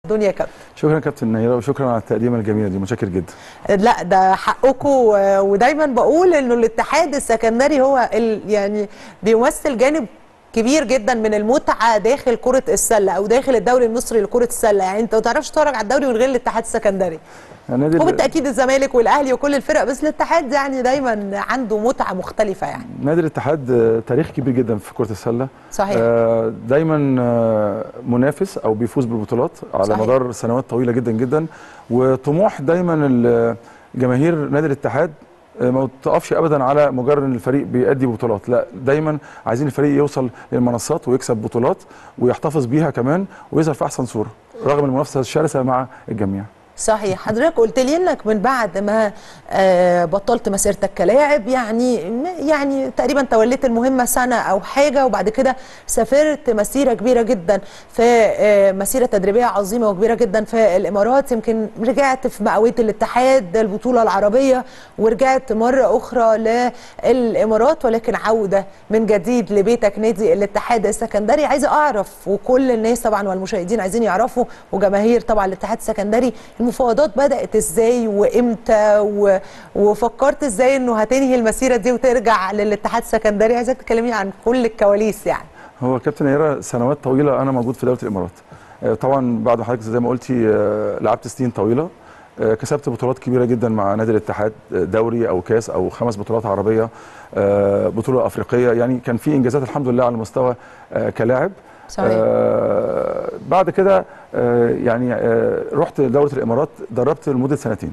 الدنيا يا كابتن شكرا كابتن نيره وشكرا على التقديمه الجميله دي متشكر جدا لا ده حقكم و- ودايما بقول انه الاتحاد السكندري هو ال يعني بيمثل جانب كبير جدا من المتعه داخل كره السله او داخل الدوري المصري لكره السله يعني انت ما تعرفش تتفرج على الدوري من غير الاتحاد السكندري النادي ال- وبالتاكيد الزمالك والاهلي وكل الفرق بس الاتحاد يعني دايما عنده متعه مختلفه يعني نادي الاتحاد آه، تاريخ كبير جدا في كره السله صحيح آه، دايما آه، منافس او بيفوز بالبطولات على صحيح. مدار سنوات طويله جدا جدا وطموح دايما ال- جماهير نادي الاتحاد آه، ما تقفش ابدا على مجرد ان الفريق بيأدي بطولات لا دايما عايزين الفريق يوصل للمنصات ويكسب بطولات ويحتفظ بيها كمان ويظهر في احسن صوره رغم المنافسه الشرسه مع الجميع صحيح حضرتك قلت لي انك من بعد ما آه، بطلت مسيرتك كلاعب يعني يعني تقريبا توليت المهمه سنه او حاجه وبعد كده سافرت مسيره كبيره جدا في آه، مسيره تدريبيه عظيمه وكبيره جدا في الامارات يمكن رجعت في مئويه الاتحاد البطوله العربيه ورجعت مره اخرى للامارات ولكن عوده من جديد لبيتك نادي الاتحاد السكندري عايزه اعرف وكل الناس طبعا والمشاهدين عايزين يعرفوا وجماهير طبعا الاتحاد السكندري المفاوضات بدات ازاي وامتى و... وفكرت ازاي انه هتنهي المسيره دي وترجع للاتحاد السكندري عايزك تكلمني عن كل الكواليس يعني هو كابتن نيره سنوات طويله انا موجود في دوله الامارات آه، طبعا بعد ما حضرتك زي ما قلتي آه، لعبت سنين طويله آه، كسبت بطولات كبيره جدا مع نادي الاتحاد آه، دوري او كاس او خمس بطولات عربيه آه، بطوله افريقيه يعني كان في انجازات الحمد لله على المستوى آه، كلاعب صحيح. آه بعد كده آه يعني آه رحت دوله الامارات دربت لمده سنتين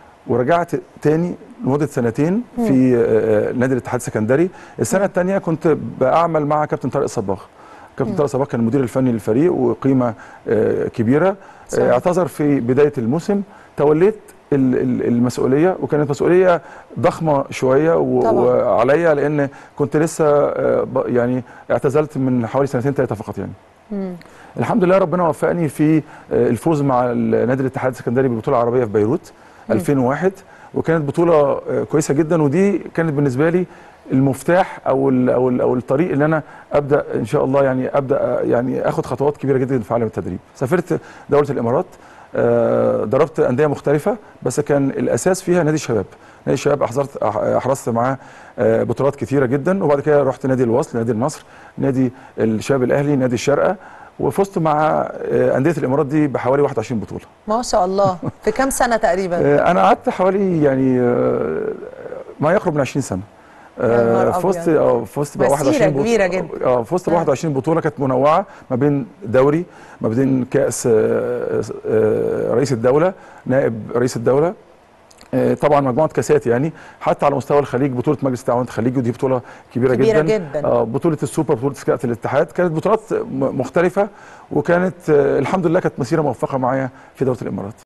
ورجعت تاني لمده سنتين في آه، نادي الاتحاد السكندري السنه الثانيه كنت بعمل مع كابتن طارق صباغ كابتن طارق صباغ كان المدير الفني للفريق وقيمه آه، كبيره صحيح. آه، اعتذر في بدايه الموسم توليت ال- ال- المسؤوليه وكانت مسؤوليه ضخمه شويه و- طبعاً. وعليا لان كنت لسه آه، ب- يعني اعتزلت من حوالي سنتين ثلاثه فقط يعني مم. الحمد لله ربنا وفقني في آه، الفوز مع ال- نادي الاتحاد السكندري بالبطوله العربيه في بيروت 2001 وكانت بطوله آه، كويسه جدا ودي كانت بالنسبه لي المفتاح او ال او ال او الطريق اللي انا ابدا ان شاء الله يعني ابدا آه، يعني اخد خطوات كبيره جدا في عالم التدريب سافرت دوله الامارات آه، ضربت انديه مختلفه بس كان الاساس فيها نادي الشباب نادي الشباب احضرت أح- احرزت معاه آه، بطولات كثيره جدا وبعد كده رحت نادي الوصل نادي النصر نادي الشباب الاهلي نادي الشارقه وفزت مع آه، انديه الامارات دي بحوالي 21 بطوله ما شاء الله في كام سنه تقريبا آه، انا قعدت حوالي يعني آه، ما يقرب من 20 سنه يا نهار آه، فزت أبيض. اه فزت ب مسيرة 21 بطولة- كبيرة جدا. اه فزت ب آه. 21 بطوله كانت منوعه ما بين دوري ما بين كاس آه، آه، رئيس الدوله نائب رئيس الدوله آه، طبعا مجموعه كاسات يعني حتى على مستوى الخليج بطوله مجلس التعاون الخليجي ودي بطوله كبيره, كبيرة جدا جداً. آه، بطوله السوبر بطوله كاس الاتحاد كانت بطولات م- مختلفه وكانت آه، الحمد لله كانت مسيره موفقه معايا في دوله الامارات